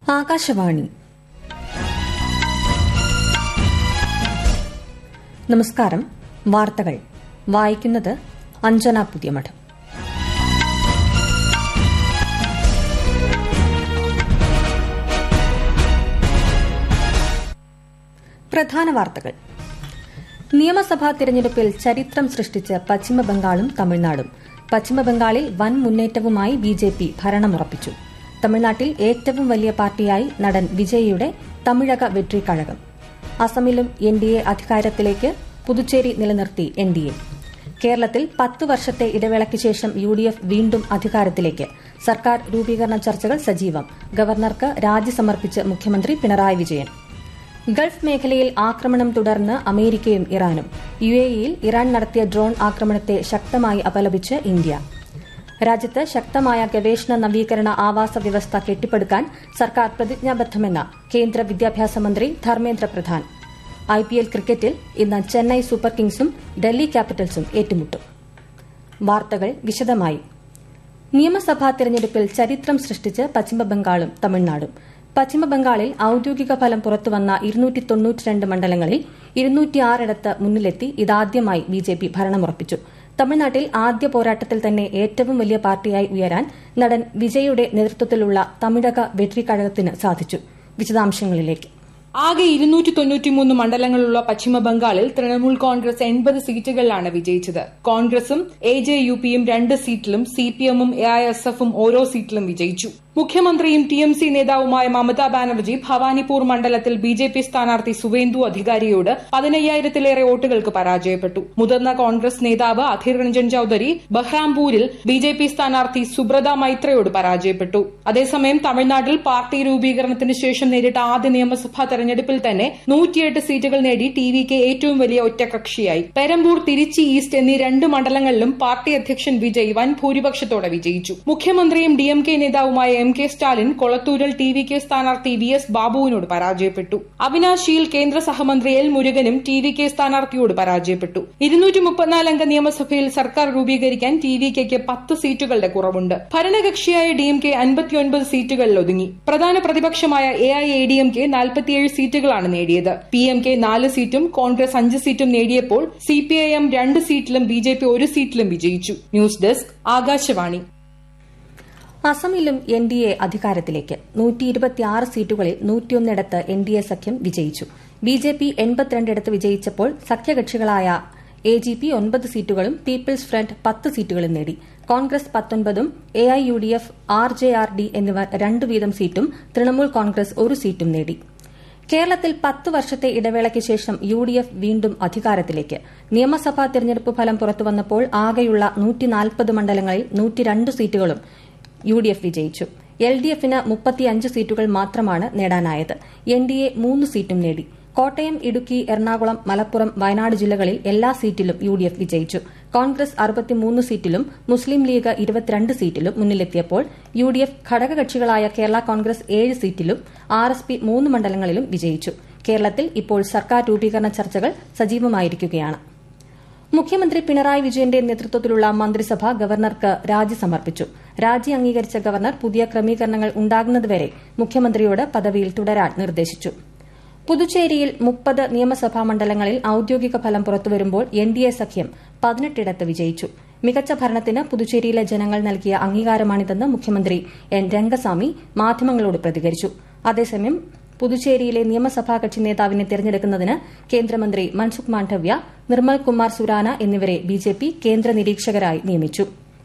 ആകാശവാണി നമസ്കാരം വാർത്തകൾ വായിക്കുന്നത് അഞ്ജന പുതിയമഠം പ്രധാന വാർത്തകൾ നിയമസഭാ തിരഞ്ഞെടുപ്പിൽ ചരിത്രം സൃഷ്ടിച്ച് പശ്ചിമബംഗാളും തമിഴ്നാടും പശ്ചിമബംഗാളിൽ വൻ മുന്നേറ്റവുമായി ബിജെപി ഭരണമുറപ്പിച്ചു തമിഴ്നാട്ടിൽ ഏറ്റവും വലിയ പാർട്ടിയായി നടൻ വിജയിയുടെ തമിഴക വെട്രി കഴകം അസമിലും എൻ ഡി എ അധികാരത്തിലേക്ക് പുതുച്ചേരി നിലനിർത്തി എൻ ഡി എ കേരളത്തിൽ പത്ത് വർഷത്തെ ഇടവേളയ്ക്ക് ശേഷം യു ഡി എഫ് വീണ്ടും അധികാരത്തിലേക്ക് സർക്കാർ രൂപീകരണ ചർച്ചകൾ സജീവം ഗവർണർക്ക് രാജി സമർപ്പിച്ച് മുഖ്യമന്ത്രി പിണറായി വിജയൻ ഗൾഫ് മേഖലയിൽ ആക്രമണം തുടർന്ന് അമേരിക്കയും ഇറാനും യു എയിൽ ഇറാൻ നടത്തിയ ഡ്രോൺ ആക്രമണത്തെ ശക്തമായി അപലപിച്ച് ഇന്ത്യ രാജ്യത്ത് ശക്തമായ ഗവേഷണ നവീകരണ ആവാസ വ്യവസ്ഥ കെട്ടിപ്പടുക്കാൻ സർക്കാർ പ്രതിജ്ഞാബദ്ധമെന്ന് കേന്ദ്ര വിദ്യാഭ്യാസ മന്ത്രി ധർമ്മേന്ദ്ര പ്രധാൻ ഐപിഎൽ ക്രിക്കറ്റിൽ ഇന്ന് ചെന്നൈ സൂപ്പർ കിങ്സും ഡൽഹി ക്യാപിറ്റൽസും ഏറ്റുമുട്ടും വാർത്തകൾ വിശദമായി നിയമസഭാ തെരഞ്ഞെടുപ്പിൽ ചരിത്രം സൃഷ്ടിച്ച് പശ്ചിമബംഗാളും തമിഴ്നാടും പശ്ചിമബംഗാളിൽ ഔദ്യോഗിക ഫലം പുറത്തുവന്ന ഇരുന്നൂറ്റി തൊണ്ണൂറ്റിരണ്ട് മണ്ഡലങ്ങളിൽ ഇരുന്നൂറ്റിയാറിടത്ത് മുന്നിലെത്തി ഇതാദ്യമായി ബിജെപി ഭരണമുറപ്പിച്ചു തമിഴ്നാട്ടിൽ ആദ്യ പോരാട്ടത്തിൽ തന്നെ ഏറ്റവും വലിയ പാർട്ടിയായി ഉയരാൻ നടൻ വിജയുടെ നേതൃത്വത്തിലുള്ള തമിഴക വെട്രി കഴകത്തിന് സാധിച്ചു വിശദാംശങ്ങളിലേക്ക് ആകെ ഇരുന്നൂറ്റി തൊണ്ണൂറ്റിമൂന്ന് മണ്ഡലങ്ങളുള്ള പശ്ചിമബംഗാളിൽ തൃണമൂൽ കോൺഗ്രസ് എൺപത് സീറ്റുകളിലാണ് വിജയിച്ചത് കോൺഗ്രസും എ ജെ യു പിയും രണ്ട് സീറ്റിലും സി പി എമ്മും എ ഐ എസ് എഫും ഓരോ സീറ്റിലും വിജയിച്ചു മുഖ്യമന്ത്രിയും ടി എം സി നേതാവുമായ മമതാ ബാനർജി ഭവാനിപൂർ മണ്ഡലത്തിൽ ബി ജെ പി സ്ഥാനാർത്ഥി സുവേന്ദു അധികാരിയോട് പതിനയ്യായിരത്തിലേറെ വോട്ടുകൾക്ക് പരാജയപ്പെട്ടു മുതിർന്ന കോൺഗ്രസ് നേതാവ് അധീർ രഞ്ജൻ ചൌധരി ബഹ്റാംപൂരിൽ ബി ജെ പി സ്ഥാനാർത്ഥി സുബ്രത മൈത്രയോട് പരാജയപ്പെട്ടു അതേസമയം തമിഴ്നാട്ടിൽ പാർട്ടി രൂപീകരണത്തിന് ശേഷം നേരിട്ട ആദ്യ നിയമസഭാ തെരഞ്ഞെടുപ്പിൽ തന്നെ നൂറ്റിയെട്ട് സീറ്റുകൾ നേടി ടി വിക്ക് ഏറ്റവും വലിയ ഒറ്റകക്ഷിയായി പെരമ്പൂർ തിരുച്ചി ഈസ്റ്റ് എന്നീ രണ്ട് മണ്ഡലങ്ങളിലും പാർട്ടി അധ്യക്ഷൻ വിജയ് വൻ ഭൂരിപക്ഷത്തോടെ വിജയിച്ചു മുഖ്യമന്ത്രിയും ഡി എം കെ നേതാവുമായ എം കെ സ്റ്റാലിൻ കൊളത്തൂരിൽ ടി വി കെ സ്ഥാനാർത്ഥി വി എസ് ബാബുവിനോട് പരാജയപ്പെട്ടു അവിനാശിയിൽ കേന്ദ്ര സഹമന്ത്രി എൽ മുരുകനും ടി വി കെ സ്ഥാനാർത്ഥിയോട് പരാജയപ്പെട്ടു ഇരുന്നൂറ്റി മുപ്പത്തിനാലംഗ നിയമസഭയിൽ സർക്കാർ രൂപീകരിക്കാൻ ടി വി കെക്ക് പത്ത് സീറ്റുകളുടെ കുറവുണ്ട് ഭരണകക്ഷിയായ ഡി എം കെ അൻപത്തിയൊൻപത് സീറ്റുകളിൽ ഒതുങ്ങി പ്രധാന പ്രതിപക്ഷമായ A I A D M K നാൽപ്പത്തിയേഴ് സീറ്റുകളാണ് നേടിയത് പി എം കെ നാല് സീറ്റും കോൺഗ്രസ് അഞ്ച് സീറ്റും നേടിയപ്പോൾ സി പി ഐ എം രണ്ട് സീറ്റിലും ബി ജെ പി ഒരു സീറ്റിലും വിജയിച്ചു ന്യൂസ് ഡെസ്ക് ആകാശവാണി അസമിലും എൻ ഡി എ അധികാരത്തിലേക്ക് നൂറ്റി ഇരുപത്തിയാറ് സീറ്റുകളിൽ നൂറ്റിയൊന്നിടത്ത് എൻ ഡി എ സഖ്യം വിജയിച്ചു ബി ജെ പി എൺപത്തിരണ്ടിടത്ത് വിജയിച്ചപ്പോൾ സഖ്യകക്ഷികളായ എ ജി പി ഒൻപത് സീറ്റുകളും പീപ്പിൾസ് ഫ്രണ്ട് പത്ത് സീറ്റുകളും നേടി കോൺഗ്രസ് പത്തൊൻപതും A I U D F R J R D എന്നിവർ രണ്ട് വീതം സീറ്റും തൃണമൂൽ കോൺഗ്രസ് ഒരു സീറ്റും നേടി കേരളത്തിൽ പത്ത് വർഷത്തെ ഇടവേളയ്ക്ക് ശേഷം യു ഡി എഫ് വീണ്ടും അധികാരത്തിലേക്ക് നിയമസഭാ തെരഞ്ഞെടുപ്പ് ഫലം പുറത്തുവന്നപ്പോൾ ആകെയുള്ള നൂറ്റിനാൽപ്പത് മണ്ഡലങ്ങളിൽ നൂറ്റിരണ്ട് സീറ്റുകളും യു ഡി എഫ് വിജയിച്ചു എൽ ഡി എഫിന് മുപ്പത്തിയഞ്ച് സീറ്റുകൾ മാത്രമാണ് നേടാനായത് എൻ ഡി എ മൂന്ന് സീറ്റും നേടി കോട്ടയം ഇടുക്കി എറണാകുളം മലപ്പുറം വയനാട് ജില്ലകളിൽ എല്ലാ സീറ്റിലും യു ഡി എഫ് വിജയിച്ചു കോൺഗ്രസ് അറുപത്തിമൂന്ന് സീറ്റിലും മുസ്ലിം ലീഗ് ഇരുപത്തിരണ്ട് സീറ്റിലും മുന്നിലെത്തിയപ്പോൾ യു ഡി എഫ് ഘടകകക്ഷികളായ കേരള കോൺഗ്രസ് ഏഴ് സീറ്റിലും ആർ എസ് പി മൂന്ന് മണ്ഡലങ്ങളിലും വിജയിച്ചു കേരളത്തിൽ ഇപ്പോൾ സർക്കാർ രൂപീകരണ ചർച്ചകൾ സജീവമായിരിക്കുകയാണ് മുഖ്യമന്ത്രി പിണറായി വിജയന്റെ നേതൃത്വത്തിലുള്ള മന്ത്രിസഭ ഗവർണർക്ക് രാജി സമർപ്പിച്ചു രാജി അംഗീകരിച്ച ഗവർണർ പുതിയ ക്രമീകരണങ്ങൾ ഉണ്ടാകുന്നതുവരെ മുഖ്യമന്ത്രിയോട് പദവിയിൽ തുടരാൻ നിർദ്ദേശിച്ചു പുതുച്ചേരിയിൽ മുപ്പത് നിയമസഭാ മണ്ഡലങ്ങളിൽ ഔദ്യോഗിക ഫലം പുറത്തുവരുമ്പോൾ എൻ ഡി എ സഖ്യം പതിനെട്ടിടത്ത് വിജയിച്ചു മികച്ച ഭരണത്തിന് പുതുച്ചേരിയിലെ ജനങ്ങൾ നൽകിയ അംഗീകാരമാണിതെന്ന് മുഖ്യമന്ത്രി എൻ രംഗസ്വാമി മാധ്യമങ്ങളോട് പ്രതികരിച്ചു അതേസമയം പുതുച്ചേരിയിലെ നിയമസഭാ കക്ഷി നേതാവിനെ തെരഞ്ഞെടുക്കുന്നതിന് കേന്ദ്രമന്ത്രി മൻസുഖ് മാണ്ഡവ്യ നിർമ്മൽ കുമാർ സുരാന എന്നിവരെ ബിജെപി കേന്ദ്ര നിരീക്ഷകരായി നിയമിച്ചു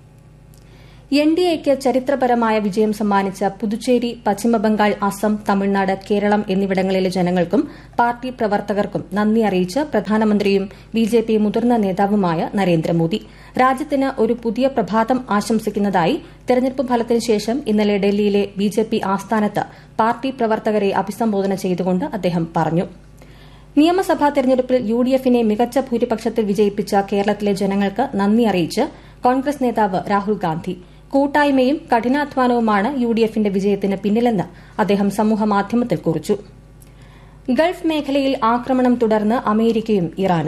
എൻ ഡി എക്ക് ചരിത്രപരമായ വിജയം സമ്മാനിച്ച പുതുച്ചേരി പശ്ചിമബംഗാൾ അസം തമിഴ്നാട് കേരളം എന്നിവിടങ്ങളിലെ ജനങ്ങൾക്കും പാർട്ടി പ്രവർത്തകർക്കും നന്ദി അറിയിച്ച് പ്രധാനമന്ത്രിയും ബിജെപി മുതിർന്ന നേതാവുമായ നരേന്ദ്രമോദി രാജ്യത്തിന് ഒരു പുതിയ പ്രഭാതം ആശംസിക്കുന്നതായി തെരഞ്ഞെടുപ്പ് ഫലത്തിന് ശേഷം ഇന്നലെ ഡൽഹിയിലെ ബിജെപി ആസ്ഥാനത്ത് പാർട്ടി പ്രവർത്തകരെ അഭിസംബോധന ചെയ്തുകൊണ്ട് അദ്ദേഹം പറഞ്ഞു നിയമസഭാ തെരഞ്ഞെടുപ്പിൽ യു ഡി എഫിനെ മികച്ച ഭൂരിപക്ഷത്തിൽ വിജയിപ്പിച്ച കേരളത്തിലെ ജനങ്ങൾക്ക് നന്ദി അറിയിച്ച് കോൺഗ്രസ് നേതാവ് രാഹുൽ ഗാന്ധി കൂട്ടായ്മയും കഠിനാധ്വാനവുമാണ് യു ഡി എഫിന്റെ വിജയത്തിന് പിന്നിലെന്ന് അദ്ദേഹം സമൂഹമാധ്യമത്തിൽ കുറിച്ചു ഗൾഫ് മേഖലയിൽ ആക്രമണം തുടർന്ന് അമേരിക്കയും ഇറാനും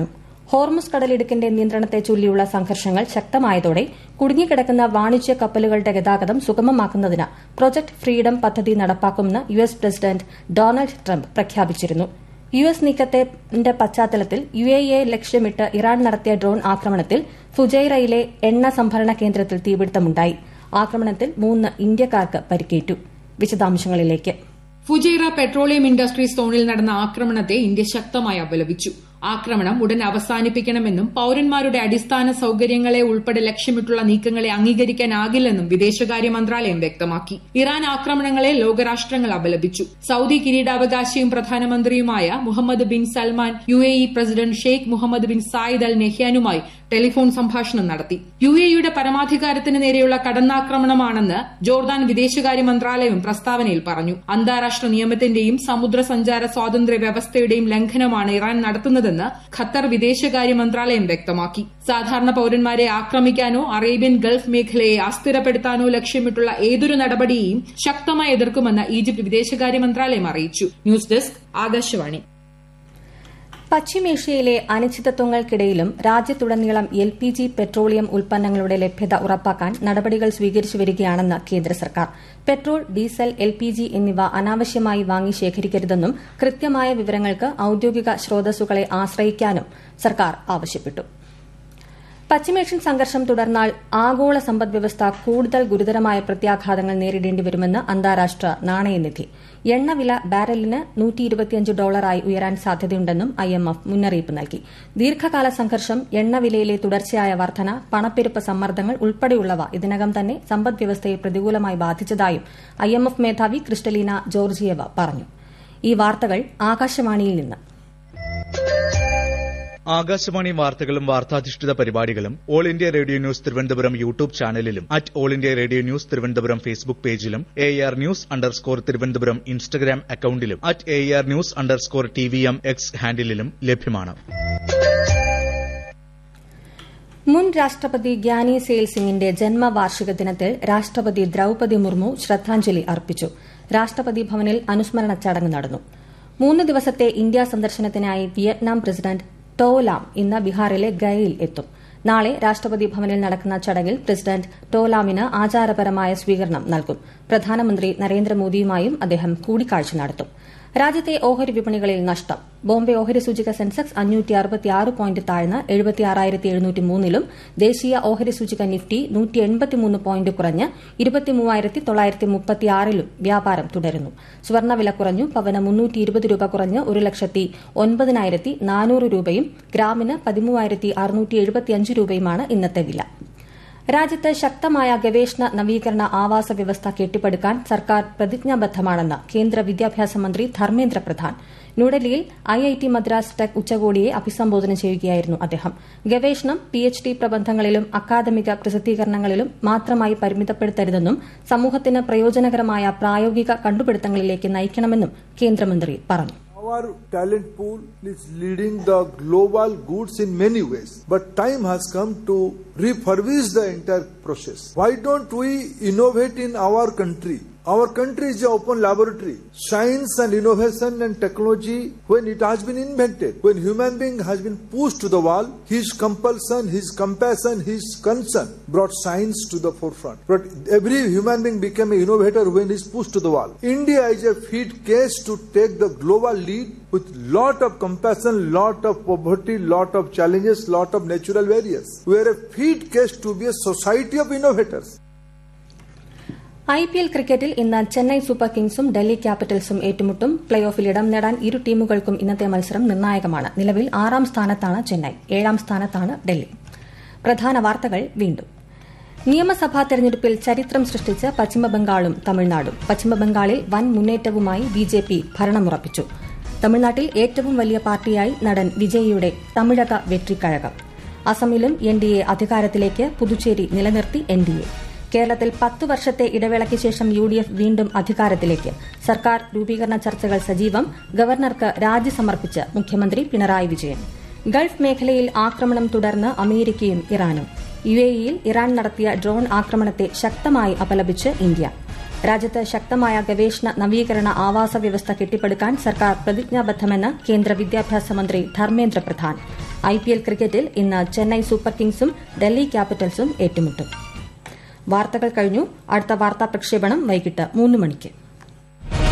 ഹോർമുസ് കടലിടുക്കിന്റെ നിയന്ത്രണത്തെ ചൊല്ലിയുള്ള സംഘർഷങ്ങൾ ശക്തമായതോടെ കുടുങ്ങിക്കിടക്കുന്ന വാണിജ്യ കപ്പലുകളുടെ ഗതാഗതം സുഗമമാക്കുന്നതിന് പ്രൊജക്ട് ഫ്രീഡം പദ്ധതി നടപ്പാക്കുമെന്ന് U S president Donald Trump പ്രഖ്യാപിച്ചിരുന്നു യു എസ് നീക്കത്തിന്റെ പശ്ചാത്തലത്തിൽ യു എ എ ലക്ഷ്യമിട്ട് ഇറാൻ നടത്തിയ ഡ്രോൺ ആക്രമണത്തിൽ ഫുജൈറയിലെ എണ്ണ സംഭരണ കേന്ദ്രത്തിൽ തീപിടുത്തമുണ്ടായി ആക്രമണത്തിൽ മൂന്ന് ഇന്ത്യക്കാർക്ക് പരിക്കേറ്റു വിശദാംശങ്ങളിലേക്ക് ഫുജൈറ പെട്രോളിയം ഇൻഡസ്ട്രീസ് സോണിൽ നടന്ന ആക്രമണത്തെ ഇന്ത്യ ശക്തമായി അപലപിച്ചു ആക്രമണം ഉടൻ അവസാനിപ്പിക്കണമെന്നും പൌരന്മാരുടെ അടിസ്ഥാന സൌകര്യങ്ങളെ ഉൾപ്പെടെ ലക്ഷ്യമിട്ടുള്ള നീക്കങ്ങളെ അംഗീകരിക്കാനാകില്ലെന്നും വിദേശകാര്യ മന്ത്രാലയം വ്യക്തമാക്കി ഇറാൻ ആക്രമണങ്ങളെ ലോകരാഷ്ട്രങ്ങൾ അപലപിച്ചു സൌദി കിരീടാവകാശിയും പ്രധാനമന്ത്രിയുമായ Mohammed bin Salman U A E president Sheikh Mohammed bin Zayed Al നെഹ്യാനുമായി ടെലിഫോൺ സംഭാഷണം നടത്തി യു എ ഇയുടെ പരമാധികാരത്തിന് നേരെയുള്ള കടന്നാക്രമണമാണെന്ന് ജോർദാൻ വിദേശകാര്യ മന്ത്രാലയം പ്രസ്താവനയിൽ പറഞ്ഞു അന്താരാഷ്ട്ര നിയമത്തിന്റെയും സമുദ്ര സഞ്ചാര സ്വാതന്ത്ര്യ വ്യവസ്ഥയുടെയും ലംഘനമാണ് ഇറാൻ നടത്തുന്നതെന്ന് ഖത്തർ വിദേശകാര്യ മന്ത്രാലയം വ്യക്തമാക്കി സാധാരണ പൌരന്മാരെ ആക്രമിക്കാനോ അറേബ്യൻ ഗൾഫ് മേഖലയെ അസ്ഥിരപ്പെടുത്താനോ ലക്ഷ്യമിട്ടുള്ള ഏതൊരു നടപടിയെയും ശക്തമായി എതിർക്കുമെന്ന് ഈജിപ്ത് വിദേശകാര്യ മന്ത്രാലയം അറിയിച്ചു ന്യൂസ് ഡെസ്ക് ആകാശവാണി പശ്ചിമേഷ്യയിലെ അനിശ്ചിതത്വങ്ങൾക്കിടയിലും രാജ്യത്തുടനീളം എൽ പി ജി പെട്രോളിയം ഉൽപ്പന്നങ്ങളുടെ ലഭ്യത ഉറപ്പാക്കാൻ നടപടികൾ സ്വീകരിച്ചു വരികയാണെന്ന് കേന്ദ്ര സർക്കാർ petrol diesel L P G എന്നിവ അനാവശ്യമായി വാങ്ങി ശേഖരിക്കരുതെന്നും കൃത്യമായ വിവരങ്ങൾക്ക് ഔദ്യോഗിക സ്രോതസ്സുകളെ ആശ്രയിക്കാനും സർക്കാർ ആവശ്യപ്പെട്ടു പശ്ചിമേഷ്യൻ സംഘർഷം തുടർന്നാൽ ആഗോള സമ്പദ്വ്യവസ്ഥ കൂടുതൽ ഗുരുതരമായ പ്രത്യാഘാതങ്ങൾ നേരിടേണ്ടിവരുമെന്ന് അന്താരാഷ്ട്ര നാണയനിധി എണ്ണവില ബാരലിന് ഡോളറായി ഉയരാൻ സാധ്യതയുണ്ടെന്നും ഐഎംഎഫ് മുന്നറിയിപ്പ് നൽകി ദീർഘകാല സംഘർഷം എണ്ണവിലയിലെ തുടർച്ചയായ വർധന പണപ്പെരുപ്പ സമ്മർദ്ദങ്ങൾ ഉൾപ്പെടെയുള്ളവ ഇതിനകം തന്നെ സമ്പദ്വ്യവസ്ഥയെ പ്രതികൂലമായി ബാധിച്ചതായും ഐഎംഎഫ് മേധാവി ക്രിസ്റ്റലീന ജോർജിയവ പറഞ്ഞു ഈ വാർത്തകൾ ആകാശവാണിയിൽ നിന്ന് ആകാശവാണി വാർത്തകളും വാർത്താധിഷ്ഠിത പരിപാടികളും All India Radio News Thiruvananthapuram YouTube ചാനലിലും at All India Radio News Thiruvananthapuram Facebook പേജിലും A R news underscore Thiruvananthapuram Instagram അക്കൌണ്ടിലും at A R news underscore T V M X ഹാൻഡിലും ലഭ്യമാണ് മുൻ രാഷ്ട്രപതി ഗ്യാനി സെയിൽ സിംഗിന്റെ ജന്മവാർഷിക ദിനത്തിൽ രാഷ്ട്രപതി ദ്രൌപതി മുർമു ശ്രദ്ധാഞ്ജലി അർപ്പിച്ചു രാഷ്ട്രപതി ഭവനിൽ അനുസ്മരണ ചടങ്ങ് നടന്നു മൂന്ന് ദിവസത്തെ ഇന്ത്യ സന്ദർശനത്തിനായി വിയറ്റ്നാം പ്രസിഡന്റ് ടോ ലാം ഇന്ന് ബീഹാറിലെ ഗയയിൽ എത്തും നാളെ രാഷ്ട്രപതി ഭവനിൽ നടക്കുന്ന ചടങ്ങിൽ പ്രസിഡന്റ് ടോ ലാമിന് ആചാരപരമായ സ്വീകരണം നൽകും പ്രധാനമന്ത്രി നരേന്ദ്രമോദിയുമായും അദ്ദേഹം കൂടിക്കാഴ്ച നടത്തും രാജ്യത്തെ ഓഹരി വിപണികളിൽ നഷ്ടം ബോംബെ ഓഹരി സൂചിക സെൻസെക്സ് അഞ്ഞൂറ്റി അറുപത്തിയാറ് പോയിന്റ് താഴ്ന്ന് എഴുപത്തിയാറായിരത്തി എഴുന്നൂറ്റി മൂന്നിലും ദേശീയ ഓഹരി സൂചിക നിഫ്റ്റി നൂറ്റി എൺപത്തിമൂന്ന് പോയിന്റ് കുറഞ്ഞ് ഇരുപത്തിമൂവായിരത്തി തൊള്ളായിരത്തി മുപ്പത്തിയാറിലും വ്യാപാരം തുടരുന്നു സ്വർണ്ണവില കുറഞ്ഞു പവന് മുന്നൂറ്റി ഇരുപത് രൂപ കുറഞ്ഞ് ഒരു ലക്ഷത്തി ഒൻപതിനായിരത്തി നാനൂറ് രൂപയും ഗ്രാമിന് പതിമൂവായിരത്തി അറുന്നൂറ്റി എഴുപത്തിയഞ്ച് രൂപയുമാണ് ഇന്നത്തെ വില രാജ്യത്ത് ശക്തമായ ഗവേഷണ നവീകരണ ആവാസ വ്യവസ്ഥ കെട്ടിപ്പടുക്കാൻ സർക്കാർ പ്രതിജ്ഞാബദ്ധമാണെന്ന് കേന്ദ്ര വിദ്യാഭ്യാസ മന്ത്രി ധർമ്മേന്ദ്ര പ്രധാൻ ന്യൂഡൽഹിയിൽ ഐഐടി മദ്രാസ് ടെക് ഉച്ചകോടിയെ അഭിസംബോധന ചെയ്യുകയായിരുന്നു അദ്ദേഹം ഗവേഷണം പിഎച്ച്ഡി പ്രബന്ധങ്ങളിലും അക്കാദമിക പ്രസിദ്ധീകരണങ്ങളിലും മാത്രമായി പരിമിതപ്പെടുത്തരുതെന്നും സമൂഹത്തിന് പ്രയോജനകരമായ പ്രായോഗിക കണ്ടുപിടുത്തങ്ങളിലേക്ക് നയിക്കണമെന്നും കേന്ദ്രമന്ത്രി പറഞ്ഞു Our talent pool is leading the global goods in many ways, but time has come to refurbish the entire process. Why don't we innovate in our country? Our country is an open laboratory. Science and innovation and technology, when it has been invented, when human being has been pushed to the wall, his compulsion, his compassion, his concern brought science to the forefront. But every human being became an innovator when he is pushed to the wall. India is a fit case to take the global lead with lot of compassion, lot of poverty, lot of challenges, lot of natural barriers. We are a fit case to be a society of innovators. I P L ക്രിക്കറ്റിൽ ഇന്ന് Chennai super കിങ്സും ഡൽഹി ക്യാപിറ്റൽസും ഏറ്റുമുട്ടും play ഓഫിൽ ഇടം നേടാൻ ഇരു ടീമുകൾക്കും ഇന്നത്തെ മത്സരം നിർണായകമാണ് നിലവിൽ ആറാം സ്ഥാനത്താണ് ചെന്നൈ ഏഴാം സ്ഥാനത്താണ് ഡൽഹി പ്രധാന വാർത്തകൾ വീണ്ടും നിയമസഭാ തെരഞ്ഞെടുപ്പിൽ ചരിത്രം സൃഷ്ടിച്ച് പശ്ചിമബംഗാളും തമിഴ്നാടും പശ്ചിമബംഗാളിൽ വൻ മുന്നേറ്റവുമായി ബി ജെ പി ഭരണമുറപ്പിച്ചു തമിഴ്നാട്ടിൽ ഏറ്റവും വലിയ പാർട്ടിയായി നടൻ വിജയിയുടെ തമിഴക വെട്രിക്കഴകം അസമിലും എൻ ഡി എ അധികാരത്തിലേക്ക് പുതുച്ചേരി നിലനിർത്തി എൻ ഡി എ കേരളത്തിൽ പത്ത് വർഷത്തെ ഇടവേളയ്ക്ക് ശേഷം യു ഡി എഫ് വീണ്ടും അധികാരത്തിലേക്ക് സർക്കാർ രൂപീകരണ ചർച്ചകൾ സജീവം ഗവർണർക്ക് രാജി സമർപ്പിച്ച് മുഖ്യമന്ത്രി പിണറായി വിജയൻ ഗൾഫ് മേഖലയിൽ ആക്രമണം തുടർന്ന് അമേരിക്കയും ഇറാനും യു എ ഇയിൽ ഇറാൻ നടത്തിയ ഡ്രോൺ ആക്രമണത്തെ ശക്തമായി അപലപിച്ച് ഇന്ത്യ രാജ്യത്ത് ശക്തമായ ഗവേഷണ നവീകരണ ആവാസ വ്യവസ്ഥ കെട്ടിപ്പടുക്കാൻ സർക്കാർ പ്രതിജ്ഞാബദ്ധമെന്ന് കേന്ദ്ര വിദ്യാഭ്യാസ മന്ത്രി Dharmendra Pradhan I P L ക്രിക്കറ്റിൽ ഇന്ന് ചെന്നൈ സൂപ്പർ കിങ്സും ഡൽഹി ക്യാപിറ്റൽസും ഏറ്റുമുട്ടും വാർത്തകൾ കഴിഞ്ഞു അടുത്ത വാർത്താ പ്രക്ഷേപണം വൈകിട്ട് മൂന്ന് മണിക്ക്